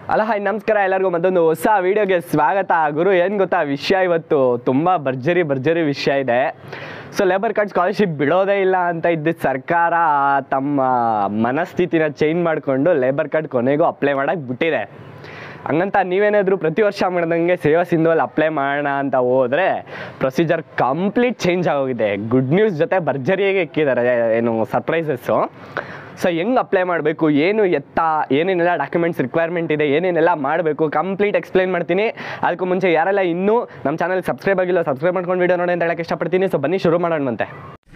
ಅಲ್ಲ ಹಾಯ್ ನಮಸ್ಕಾರ ಎಲ್ಲರಿಗೂ ಮತ್ತೊಂದು ಹೊಸ ವಿಡಿಯೋಗೆ ಸ್ವಾಗತ ಗುರು ಏನು ಗೊತ್ತಾ ವಿಷಯ ಇವತ್ತು ತುಂಬ ಭರ್ಜರಿ ಭರ್ಜರಿ ವಿಷಯ ಇದೆ ಸೊ ಲೇಬರ್ ಕಾರ್ಡ್ ಸ್ಕಾಲರ್ಶಿಪ್ ಬಿಡೋದೇ ಇಲ್ಲ ಅಂತ ಇದ್ದಿದ್ದ ಸರ್ಕಾರ ತಮ್ಮ ಮನಸ್ಥಿತಿನ ಚೇಂಜ್ ಮಾಡಿಕೊಂಡು ಲೇಬರ್ ಕಾರ್ಡ್ ಕೊನೆಗೂ ಅಪ್ಲೈ ಮಾಡೋಕ್ಕೆ ಬಿಟ್ಟಿದೆ ಹಂಗಂತ ನೀವೇನಾದರೂ ಪ್ರತಿ ವರ್ಷ ಮಾಡ್ದಂಗೆ ಸೇವಾ ಸಿಂಧುವಲ್ಲಿ ಅಪ್ಲೈ ಮಾಡೋಣ ಅಂತ ಹೋದರೆ ಪ್ರೊಸೀಜರ್ ಕಂಪ್ಲೀಟ್ ಚೇಂಜ್ ಆಗೋಗಿದೆ ಗುಡ್ ನ್ಯೂಸ್ ಜೊತೆ ಭರ್ಜರಿಯಾಗಿ ಇಕ್ಕಿದ್ದಾರೆ ಏನು ಸರ್ಪ್ರೈಸಸ್ಸು ಸೊ ಹೆಂಗೆ ಅಪ್ಲೈ ಮಾಡಬೇಕು ಏನು ಎತ್ತ ಏನೇನೆಲ್ಲ ಡಾಕ್ಯುಮೆಂಟ್ಸ್ ರಿಕ್ವೈರ್ಮೆಂಟ್ ಇದೆ ಏನೇನೆಲ್ಲ ಮಾಡಬೇಕು ಕಂಪ್ಲೀಟ್ ಎಕ್ಸ್ಪ್ಲೈನ್ ಮಾಡ್ತೀನಿ ಅದಕ್ಕೂ ಮುಂಚೆ ಯಾರೆಲ್ಲ ಇನ್ನೂ ನಮ್ಮ ಚಾನಲ್ ಸಬ್ಸ್ಕ್ರೈಬ್ ಆಗಿಲ್ಲ ಸಬ್ಸ್ಕ್ರೈಬ್ ಮಾಡ್ಕೊಂಡು ವಿಡಿಯೋ ನೋಡಿ ಅಂತ ಹೇಳಕ್ಕೆ ಇಷ್ಟಪಡ್ತೀನಿ ಸೊ ಬನ್ನಿ ಶುರು ಮಾಡೋಣಂತೆ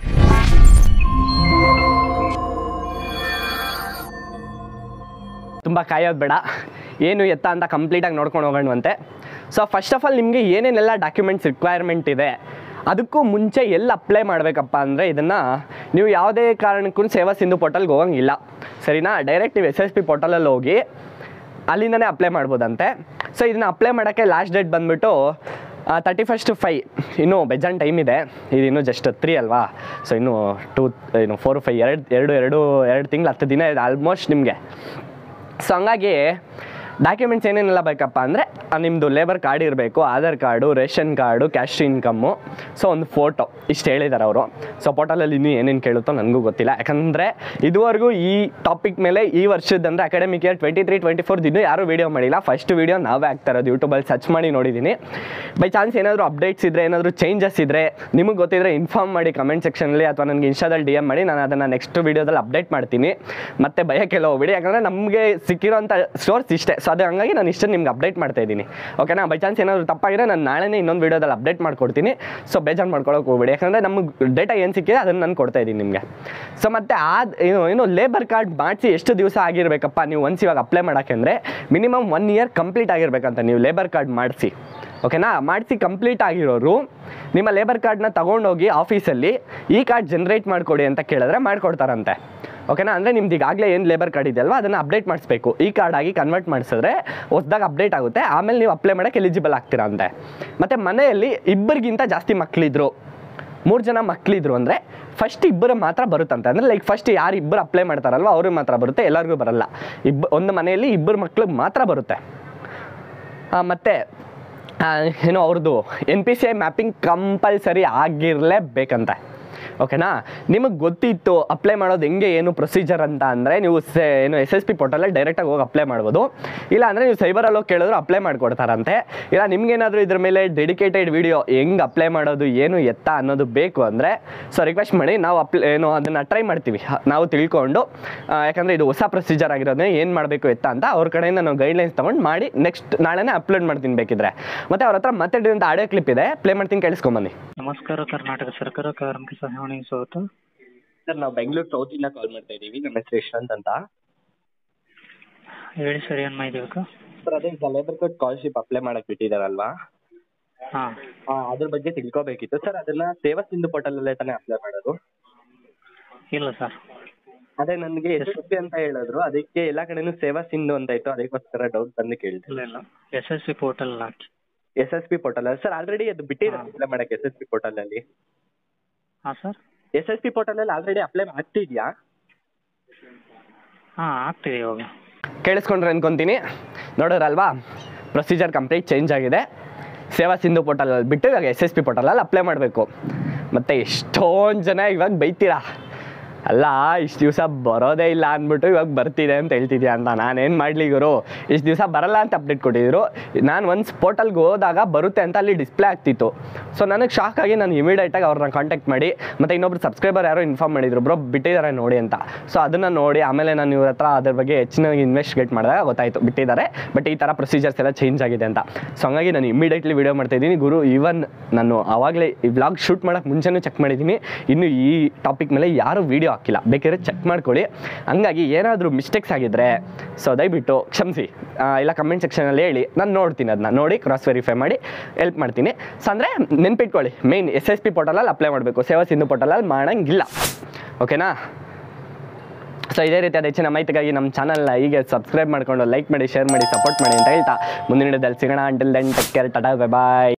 ತುಂಬ ಕಾಯೋದು ಬೇಡ ಏನು ಎತ್ತ ಅಂತ ಕಂಪ್ಲೀಟಾಗಿ ನೋಡ್ಕೊಂಡು ಹೋಗೋಣವಂತೆ ಸೊ ಫಸ್ಟ್ ಆಫ್ ಆಲ್ ನಿಮಗೆ ಏನೇನೆಲ್ಲ ಡಾಕ್ಯುಮೆಂಟ್ಸ್ ರಿಕ್ವೈರ್ಮೆಂಟ್ ಇದೆ ಅದಕ್ಕೂ ಮುಂಚೆ ಎಲ್ಲಿ ಅಪ್ಲೈ ಮಾಡಬೇಕಪ್ಪ ಅಂದರೆ ಇದನ್ನು ನೀವು ಯಾವುದೇ ಕಾರಣಕ್ಕೂ ಸೇವಾ ಸಿಂಧು ಪೋರ್ಟಲ್ಗೆ ಹೋಗಂಗಿಲ್ಲ ಸರಿನಾ ಡೈರೆಕ್ಟ್ ನೀವು ಎಸ್ ಎಸ್ ಪಿ ಪೋರ್ಟಲಲ್ಲಿ ಹೋಗಿ ಅಲ್ಲಿಂದನೇ ಅಪ್ಲೈ ಮಾಡ್ಬೋದಂತೆ ಸೊ ಇದನ್ನ ಅಪ್ಲೈ ಮಾಡೋಕ್ಕೆ ಲಾಸ್ಟ್ ಡೇಟ್ ಬಂದುಬಿಟ್ಟು ತರ್ಟಿ ಫಸ್ಟ್ ಫೈ ಇನ್ನೂ ಬೆಜಾನ್ ಟೈಮ್ ಇದೆ ಇದು ಇನ್ನೂ ಜಸ್ಟ್ ತ್ರೀ ಅಲ್ವಾ ಸೊ ಇನ್ನೂ ಟೂ ಏನು ಫೋರ್ ಫೈ ಎರಡು ಎರಡು ಎರಡು ಎರಡು ತಿಂಗಳು ಹತ್ತು ದಿನ ಇದೆ ಆಲ್ಮೋಸ್ಟ್ ನಿಮಗೆ ಸೊ ಹಂಗಾಗಿ ಡಾಕ್ಯುಮೆಂಟ್ಸ್ ಏನೇನೆಲ್ಲ ಬೇಕಪ್ಪ ಅಂದರೆ ನಿಮ್ಮದು ಲೇಬರ್ ಕಾರ್ಡ್ ಇರಬೇಕು Aadhaar card ration card cash income so ಒಂದು ಫೋಟೋ ಇಷ್ಟು ಹೇಳಿದ್ದಾರೆ ಅವರು ಸೊ ಪೋರ್ಟಲಲ್ಲಿ ಇನ್ನೂ ಏನೇನು ಕೇಳುತ್ತೋ ನನಗೂ ಗೊತ್ತಿಲ್ಲ ಯಾಕಂದರೆ ಇದುವರೆಗೂ ಈ ಟಾಪಿಕ್ ಮೇಲೆ ಈ ವರ್ಷದಂದರೆ academic year twenty three twenty ಫೋರ್ದು ಇನ್ನೂ ಯಾರೂ ವೀಡಿಯೋ ಮಾಡಿಲ್ಲ ಫಸ್ಟ್ ವೀಡಿಯೋ ನಾವೇ ಆಗ್ತಾ ಇರೋದು ಯೂಟ್ಯೂಬಲ್ಲಿ ಸರ್ಚ್ ಮಾಡಿ ನೋಡಿದ್ದೀನಿ ಬೈ ಚಾನ್ಸ್ ಏನಾದರೂ ಅಪ್ಡೇಟ್ಸ್ ಇದ್ದರೆ ಏನಾದರೂ ಚೇಂಜಸ್ ಇದ್ದರೆ ನಿಮಗೆ ಗೊತ್ತಿದ್ರೆ ಇನ್ಫಾರ್ಮ್ ಮಾಡಿ ಕಮೆಂಟ್ ಸೆಕ್ಷನಲ್ಲಿ ಅಥವಾ ನನಗೆ ಇನ್ಸ್ಟಾದಲ್ಲಿ ಡಿ ಎಮ್ ಮಾಡಿ ನಾನು ಅದನ್ನು ನೆಕ್ಸ್ಟ್ ವೀಡಿಯೋದಲ್ಲಿ ಅಪ್ಡೇಟ್ ಮಾಡ್ತೀನಿ ಮತ್ತೆ ಭಯಕ್ಕೆಲ್ಲ ಹೋಗ್ಬಿಡಿ ಯಾಕಂದರೆ ನಮಗೆ ಸಿಕ್ಕಿರೋಂಥ ಸೋರ್ಸ್ ಇಷ್ಟೇ ಸೊ ಅದು ಹಂಗಾಗಿ ನಾನು ಇಷ್ಟೇ ನಿಮ್ಗೆ ಅಪ್ಡೇಟ್ ಮಾಡ್ತಾ ಇದ್ದೀನಿ ಓಕೆನಾ ಬೈ ಚಾನ್ಸ್ ಏನಾದರೂ ತಪ್ಪಾಗಿದ್ರೆ ನಾನು ನಾಳೆನೇ ಇನ್ನೊಂದು ವೀಡಿಯೋದಲ್ಲಿ ಅಪ್ಡೇಟ್ ಮಾಡ್ಕೊಡ್ತೀನಿ ಸೊ ಬೇಜಾರು ಮಾಡ್ಕೊಳಕ್ಕೆ ಹೋಗ್ಬೇಡಿ ಯಾಕಂದರೆ ನಮಗೆ ಡೇಟಾ ಏನು ಸಿಕ್ಕಿದೆ ಅದನ್ನು ನಾನು ಕೊಡ್ತಾ ಇದ್ದೀನಿ ನಿಮಗೆ ಸೊ ಮತ್ತೆ ಆದ ಏನು ಏನು ಲೇಬರ್ ಕಾರ್ಡ್ ಮಾಡಿಸಿ ಎಷ್ಟು ದಿವಸ ಆಗಿರಬೇಕಪ್ಪ ನೀವು ಒನ್ಸ್ ಇವಾಗ ಅಪ್ಲೈ ಮಾಡೋಕ್ಕೆ ಅಂದರೆ ಮಿನಿಮಮ್ ಒನ್ ಇಯರ್ ಕಂಪ್ಲೀಟ್ ಆಗಿರ್ಬೇಕಂತ ನೀವು ಲೇಬರ್ ಕಾರ್ಡ್ ಮಾಡಿಸಿ ಓಕೆನಾ ಮಾಡಿಸಿ ಕಂಪ್ಲೀಟ್ ಆಗಿರೋರು ನಿಮ್ಮ ಲೇಬರ್ ಕಾರ್ಡ್ನ ತಗೊಂಡೋಗಿ ಆಫೀಸಲ್ಲಿ ಈ ಕಾರ್ಡ್ ಜನ್ರೇಟ್ ಮಾಡಿಕೊಡಿ ಅಂತ ಕೇಳಿದ್ರೆ ಮಾಡಿಕೊಡ್ತಾರಂತೆ ಓಕೆನಾ ಅಂದರೆ ನಿಮ್ದು ಈಗಾಗಲೇ ಏನು ಲೇಬರ್ ಕಾರ್ಡ್ ಇದೆಯಲ್ವ ಅದನ್ನು ಅಪ್ಡೇಟ್ ಮಾಡಿಸ್ಬೇಕು ಈ ಕಾರ್ಡ್ ಆಗಿ ಕನ್ವರ್ಟ್ ಮಾಡಿಸಿದ್ರೆ ಹೊಸ್ದಾಗಿ ಅಪ್ಡೇಟ್ ಆಗುತ್ತೆ ಆಮೇಲೆ ನೀವು ಅಪ್ಲೈ ಮಾಡೋಕ್ಕೆ ಎಲಿಜಿಬಲ್ ಆಗ್ತೀರಾ ಅಂತೆ ಮತ್ತು ಮನೆಯಲ್ಲಿ ಇಬ್ಬರಿಗಿಂತ ಜಾಸ್ತಿ ಮಕ್ಕಳಿದ್ರು ಮೂರು ಜನ ಮಕ್ಕಳಿದ್ರು ಅಂದರೆ ಫಸ್ಟ್ ಇಬ್ಬರು ಮಾತ್ರ ಬರುತ್ತಂತೆ ಅಂದರೆ ಲೈಕ್ ಫಸ್ಟ್ ಯಾರು ಇಬ್ಬರು ಅಪ್ಲೈ ಮಾಡ್ತಾರಲ್ವ ಅವ್ರಿಗೆ ಮಾತ್ರ ಬರುತ್ತೆ ಎಲ್ಲರಿಗೂ ಬರಲ್ಲ ಇಬ್ಬ ಒಂದು ಮನೆಯಲ್ಲಿ ಇಬ್ಬರು ಮಕ್ಳಿಗೆ ಮಾತ್ರ ಬರುತ್ತೆ ಮತ್ತು ಏನೋ ಅವ್ರದ್ದು N P C I mapping compulsory ಆಗಿರಲೇಬೇಕಂತೆ ಓಕೆನಾ ನಿಮಗೆ ಗೊತ್ತಿತ್ತು ಅಪ್ಲೈ ಮಾಡೋದು ಹೆಂಗೆ ಏನು ಪ್ರೊಸೀಜರ್ ಅಂತ ಅಂದರೆ ನೀವು ಸೆ ಏನು ಎಸ್ ಎಸ್ ಪಿ ಪೋರ್ಟಲಲ್ಲಿ ಡೈರೆಕ್ಟಾಗಿ ಹೋಗಿ ಅಪ್ಲೈ ಮಾಡ್ಬೋದು ಇಲ್ಲ ಅಂದರೆ ನೀವು ಸೈಬರಲ್ಲಿ ಹೋಗಿ ಕೇಳಿದ್ರು ಅಪ್ಲೈ ಮಾಡಿಕೊಡ್ತಾರಂತೆ ಇಲ್ಲ ನಿಮ್ಗೇನಾದರೂ ಇದ್ರ ಮೇಲೆ ಡೆಡಿಕೇಟೆಡ್ ವಿಡಿಯೋ ಹೆಂಗೆ ಅಪ್ಲೈ ಮಾಡೋದು ಏನು ಎತ್ತ ಅನ್ನೋದು ಬೇಕು ಅಂದರೆ ಸೊ ರಿಕ್ವೆಸ್ಟ್ ಮಾಡಿ ನಾವು ಅಪ್ಲೈ ಏನು ಅದನ್ನು ಟ್ರೈ ಮಾಡ್ತೀವಿ ಹ- ನಾವು ತಿಳ್ಕೊಂಡು ಆ, ಯಾಕಂದರೆ ಇದು ಹೊಸ ಪ್ರೊಸೀಜರ್ ಆಗಿರೋದನ್ನ ಏನು ಮಾಡಬೇಕು ಎತ್ತ ಅಂತ ಅವ್ರ ಕಡೆಯಿಂದ ನಾವು ಗೈಡ್ಲೈನ್ಸ್ ತೊಗೊಂಡು ಮಾಡಿ ನೆಕ್ಸ್ಟ್ ನಾಳೆನೇ ಅಪ್ಲೋಡ್ ಮಾಡ್ತೀನಿ ಬೇಕಿದ್ರೆ ಮತ್ತು ಅವ್ರ ಹತ್ರ ಮಾತಾಡಿದಂಥ ಆಡಿಯೋ ಕ್ಲಿಪ್ ಇದೆ ಪ್ಲೇ ಮಾಡ್ತೀನಿ ಕೇಳಿಸ್ಕೊಂಬನ್ನಿ ನಮಸ್ಕಾರ ಕರ್ನಾಟಕ ಸರ್ಕಾರ ಕಾರ್ಮಿಕ ಸಹಾಯವಾಣಿ ಸ್ವಾಗತ ಸರ್ ನಾವು ಬೆಂಗಳೂರು ಸೌತಿಂದ ಕಾಲ್ ಮಾಡ್ತಾ ಇದ್ದೀವಿ ನಮ್ಮ ಹೆಸರು ಯಶವಂತ್ ಅಂತ ಹೇಳಿ ಸರ್ ಏನು ಮಾಹಿತಿ ಬೇಕು ಸರ್ ಅದೇ ಈಗ ಲೇಬರ್ ಕೋಡ್ ಸ್ಕಾಲರ್ಶಿಪ್ ಅಪ್ಲೈ ಮಾಡಕ್ ಬಿಟ್ಟಿದಾರಲ್ವಾ ಹಾಂ ಆ, ಅದ್ರ ಬಗ್ಗೆ ತಿಳ್ಕೊಬೇಕಿತ್ತು ಸರ್ ಅದನ್ನ ಸೇವಾ ಸಿಂಧು ಪೋರ್ಟಲಲ್ಲೇ ತಾನೇ ಅಪ್ಲೈ ಮಾಡೋದು ಇಲ್ಲ ಸರ್ ಅದೇ ನನಗೆ ಎಸ್ ಎಸ್ ಪಿ ಅಂತ ಹೇಳಿದ್ರು ಅದಕ್ಕೆ ಎಲ್ಲ ಕಡೆನೂ ಸೇವಾ ಸಿಂಧು ಅಂತ ಇತ್ತು ಅದಕ್ಕೋಸ್ಕರ ಡೌಟ್ ಬಂದು ಕೇಳಿದೆ ಇಲ್ಲ ಇಲ್ಲ ಎಸ್ ಎಸ್ ಸಿ ಪೋರ್ಟಲ್ ಹಾಕಿ S S P portal sir already ಅದು ಬಿಟ್ಟಿದ್ದಾರೆ ಅಪ್ಲೈ ಮಾಡಕ್ಕೆ ಎಸ್ ಎಸ್ ಪಿ ಪೋರ್ಟಲ್ ಅಲ್ಲಿ ಹಾಂ sir S S P portal ಅಲ್ಲಿ ಆಲ್ರೆಡಿ ಅಪ್ಲೈ ಆಗ್ತಿದ್ಯಾ ಹಾಂ ಆಗ್ತಿದೆ ಇವಾಗ ಕೇಳಿಸ್ಕೊಂಡ್ರೆ ಅನ್ಕೊಂತೀನಿ ನೋಡೋರಲ್ವಾ ಪ್ರೊಸೀಜರ್ ಕಂಪ್ಲೀಟ್ ಚೇಂಜ್ ಆಗಿದೆ ಸೇವಾ ಸಿಂಧು ಪೋರ್ಟಲಲ್ಲಿ ಬಿಟ್ಟು ಇವಾಗ ಎಸ್ ಎಸ್ ಪಿ ಪೋರ್ಟಲಲ್ಲಿ ಅಪ್ಲೈ ಮಾಡಬೇಕು ಮತ್ತು ಎಷ್ಟೊಂದು ಜನ ಇವಾಗ ಬೈತೀರಾ ಅಲ್ಲ ಇಷ್ಟು ದಿವಸ ಬರೋದೇ ಇಲ್ಲ ಅಂದ್ಬಿಟ್ಟು ಇವಾಗ ಬರ್ತಿದೆ ಅಂತ ಹೇಳ್ತಿದ್ಯಾ ಅಂತ ನಾನೇನು ಮಾಡಲಿ ಗುರು ಇಷ್ಟು ದಿವಸ ಬರಲ್ಲ ಅಂತ ಅಪ್ಡೇಟ್ ಕೊಟ್ಟಿದ್ರು ನಾನು ಒಂದು ಪೋರ್ಟಲ್ಗೆ ಹೋದಾಗ ಬರುತ್ತೆ ಅಂತ ಅಲ್ಲಿ ಡಿಸ್ಪ್ಲೇ ಆಗ್ತಿತ್ತು ಸೊ ನನಗೆ ಶಾಕ್ ಆಗಿ ನಾನು ಇಮಿಡಿಯೇಟಾಗಿ ಅವ್ರನ್ನ ಕಾಂಟ್ಯಾಕ್ಟ್ ಮಾಡಿ ಮತ್ತು ಇನ್ನೊಬ್ರು ಸಬ್ಸ್ಕ್ರೈಬರ್ ಯಾರೋ ಇನ್ಫಾರ್ಮ್ ಮಾಡಿದ್ರು ಬ್ರೋ ಬಿಟ್ಟಿದ್ದಾರೆ ನೋಡಿ ಅಂತ ಸೊ ಅದನ್ನು ನೋಡಿ ಆಮೇಲೆ ನಾನು ಇವ್ರ ಹತ್ರ ಅದ್ರ ಬಗ್ಗೆ ಹೆಚ್ಚಿನ ಇನ್ವೆಸ್ಟಿಗೇಟ್ ಮಾಡಿದಾಗ ಗೊತ್ತಾಯಿತು ಬಿಟ್ಟಿದ್ದಾರೆ ಬಟ್ ಈ ಥರ ಪ್ರೊಸೀಜರ್ಸ್ ಎಲ್ಲ ಚೇಂಜ್ ಆಗಿದೆ ಅಂತ ಸೊ ಹಂಗಾಗಿ ನಾನು ಇಮಿಡಿಯೇಟ್ಲಿ ವಿಡಿಯೋ ಮಾಡ್ತಾ ಇದ್ದೀನಿ ಗುರು ಈವನ್ ನಾನು ಆವಾಗಲೇ ಈ ವ್ಲಾಗ್ ಶೂಟ್ ಮಾಡೋಕ್ಕೆ ಮುಂಚೆನೂ ಚೆಕ್ ಮಾಡಿದ್ದೀನಿ ಇನ್ನು ಈ ಟಾಪಿಕ್ ಮೇಲೆ ಯಾರೂ ವೀಡಿಯೋ ಹಾಕಿಲ್ಲ ಬೇಕಾದ್ರೆ ಚೆಕ್ ಮಾಡ್ಕೊಳ್ಳಿ ಹಂಗಾಗಿ ಏನಾದರೂ ಮಿಸ್ಟೇಕ್ಸ್ ಆಗಿದ್ದರೆ ಸೊ ದಯವಿಟ್ಟು ಕ್ಷಮಿಸಿ ಆ, ಇಲ್ಲ ಕಮೆಂಟ್ ಸೆಕ್ಷನಲ್ಲಿ ಹೇಳಿ ನಾನು ನೋಡ್ತೀನಿ ಅದನ್ನ ನೋಡಿ ಕ್ರಾಸ್ ವೆರಿಫೈ ಮಾಡಿ ಹೆಲ್ಪ್ ಮಾಡ್ತೀನಿ ಸೊ ಅಂದರೆ ನೆನ್ಪಿಟ್ಕೊಳ್ಳಿ ಮೇಯ್ನ್ ಎಸ್ ಎಸ್ ಪಿ ಪೋರ್ಟಲಲ್ಲಿ ಅಪ್ಲೈ ಮಾಡಬೇಕು ಸೇವಾ ಸಿಂಧು ಪೋರ್ಟಲಲ್ಲಿ ಮಾಡೋಂಗಿಲ್ಲ ಓಕೆನಾ ಸೊ ಇದೇ ರೀತಿಯಾದ ಹೆಚ್ಚಿನ ಮಾಹಿತಿಗಾಗಿ ನಮ್ಮ ಚಾನಲ್ನ ಹೀಗೆ ಸಬ್ಸ್ಕ್ರೈಬ್ ಮಾಡ್ಕೊಂಡು ಲೈಕ್ ಮಾಡಿ ಶೇರ್ ಮಾಡಿ ಸಪೋರ್ಟ್ ಮಾಡಿ ಅಂತ ಹೇಳ್ತಾ ಮುಂದಿನ ವಿಡಿಯೋದಲ್ಲಿ ಸಿಗೋಣ until then take care tata bye ಬಾಯ್